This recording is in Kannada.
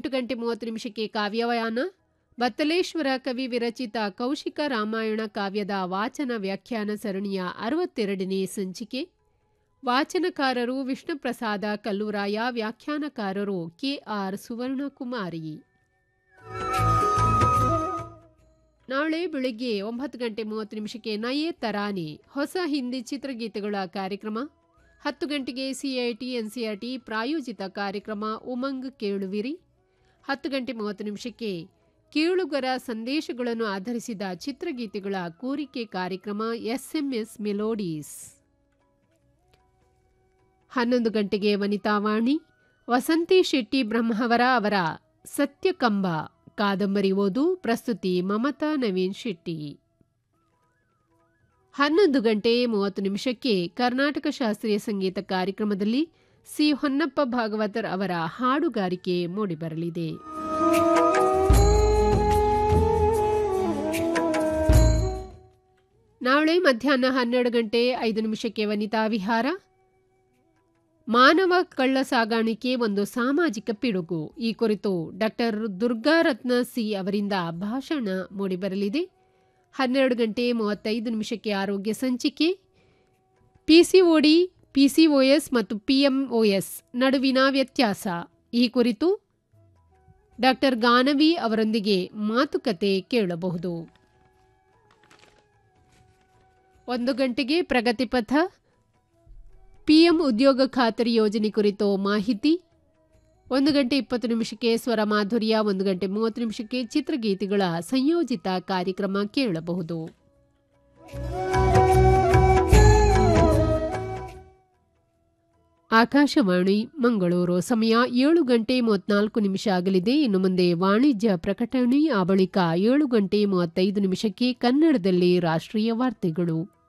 ಗಂಟೆ ಮೂವತ್ತು ನಿಮಿಷಕ್ಕೆ ಕಾವ್ಯವಾಯನ ಬತ್ತಲೇಶ್ವರ ಕವಿ ವಿರಚಿತ ಕೌಶಿಕ ರಾಮಾಯಣ ಕಾವ್ಯದ ವಾಚನ ವ್ಯಾಖ್ಯಾನ ಸರಣಿಯ ಅರವತ್ತೆರಡನೇ ಸಂಚಿಕೆ ವಾಚನಕಾರರು ವಿಷ್ಣುಪ್ರಸಾದ ಕಲ್ಲೂರಾಯ ವ್ಯಾಖ್ಯಾನಕಾರರು ಕೆಆರ್ ಸುವರ್ಣಕುಮಾರಿ ನಾಳೆ ಬೆಳಗ್ಗೆ ಒಂಬತ್ತು ಗಂಟೆ ಮೂವತ್ತು ನಿಮಿಷಕ್ಕೆ ನಯೇ ತರಾನೆ ಹೊಸ ಹಿಂದಿ ಚಿತ್ರಗೀತೆಗಳ ಕಾರ್ಯಕ್ರಮ ಹತ್ತು ಗಂಟೆಗೆ ಸಿಐಟಿ ಎನ್ಸಿಆರ್ಟಿ ಪ್ರಾಯೋಜಿತ ಕಾರ್ಯಕ್ರಮ ಉಮಂಗ್ ಕೇಳುವಿರಿ ಹತ್ತು ಗಂಟೆ ಮೂವತ್ತು ನಿಮಿಷಕ್ಕೆ ಕೇಳುಗರ ಸಂದೇಶಗಳನ್ನು ಆಧರಿಸಿದ ಚಿತ್ರಗೀತೆಗಳ ಕೋರಿಕೆ ಕಾರ್ಯಕ್ರಮ ಎಸ್ಎಂಎಸ್ ಮೆಲೋಡೀಸ್ ಹನ್ನೊಂದು ಗಂಟೆಗೆ ವನಿತಾವಾಣಿ ವಸಂತಿ ಶೆಟ್ಟಿ ಬ್ರಹ್ಮವರ ಅವರ ಸತ್ಯಕಂಬ ಕಾದಂಬರಿ ಓದು ಪ್ರಸ್ತುತಿ ಮಮತಾ ನವೀನ್ ಶೆಟ್ಟಿ ಹನ್ನೊಂದು ಗಂಟೆ ಮೂವತ್ತು ನಿಮಿಷಕ್ಕೆ ಕರ್ನಾಟಕ ಶಾಸ್ತ್ರೀಯ ಸಂಗೀತ ಕಾರ್ಯಕ್ರಮದಲ್ಲಿ ಸಿ ಹೊನ್ನಪ್ಪ ಭಾಗವತರ್ ಅವರ ಹಾಡುಗಾರಿಕೆ ಮೂಡಿಬರಲಿದೆ ನಾಳೆ ಮಧ್ಯಾಹ್ನ ಹನ್ನೆರಡು ಗಂಟೆ ಐದು ನಿಮಿಷಕ್ಕೆ ವನಿತಾ ವಿಹಾರ ಮಾನವ ಕಳ್ಳ ಸಾಗಾಣಿಕೆ ಒಂದು ಸಾಮಾಜಿಕ ಪಿಡುಗು ಈ ಕುರಿತು ಡಾಕ್ಟರ್ ದುರ್ಗಾರತ್ನ ಸಿ ಅವರಿಂದ ಭಾಷಣ ಮೂಡಿಬರಲಿದೆ ಹನ್ನೆರಡು ಗಂಟೆ ಮೂವತ್ತೈದು ನಿಮಿಷಕ್ಕೆ ಆರೋಗ್ಯ ಸಂಚಿಕೆ ಪಿಸಿಒಡಿ ಪಿಸಿಒಎಸ್ ಮತ್ತು ಪಿಎಂಒಎಸ್ ನಡುವಿನ ವ್ಯತ್ಯಾಸ ಈ ಕುರಿತು ಡಾಕ್ಟರ್ ಗಾನವಿ ಅವರೊಂದಿಗೆ ಮಾತುಕತೆ ಕೇಳಬಹುದು ಒಂದು ಗಂಟೆಗೆ ಪ್ರಗತಿಪಥ ಪಿಎಂ ಉದ್ಯೋಗ ಖಾತರಿ ಯೋಜನೆ ಕುರಿತು ಮಾಹಿತಿ ಒಂದು ಗಂಟೆ ಇಪ್ಪತ್ತು ನಿಮಿಷಕ್ಕೆ ಸ್ವರ ಮಾಧುರ್ಯ ಒಂದು ಗಂಟೆ ಮೂವತ್ತು ನಿಮಿಷಕ್ಕೆ ಚಿತ್ರಗೀತೆಗಳ ಸಂಯೋಜಿತ ಕಾರ್ಯಕ್ರಮ ಕೇಳಬಹುದು ಆಕಾಶವಾಣಿ ಮಂಗಳೂರು ಸಮಯ ಏಳು ಗಂಟೆ ಮೂವತ್ನಾಲ್ಕು ನಿಮಿಷ ಆಗಲಿದೆ ಇನ್ನು ಮುಂದೆ ವಾಣಿಜ್ಯ ಪ್ರಕಟಣೆ ಆ ಬಳಿಕ ಏಳು ಗಂಟೆ ಮೂವತ್ತೈದು ನಿಮಿಷಕ್ಕೆ ಕನ್ನಡದಲ್ಲಿ ರಾಷ್ಟ್ರೀಯ ವಾರ್ತೆಗಳು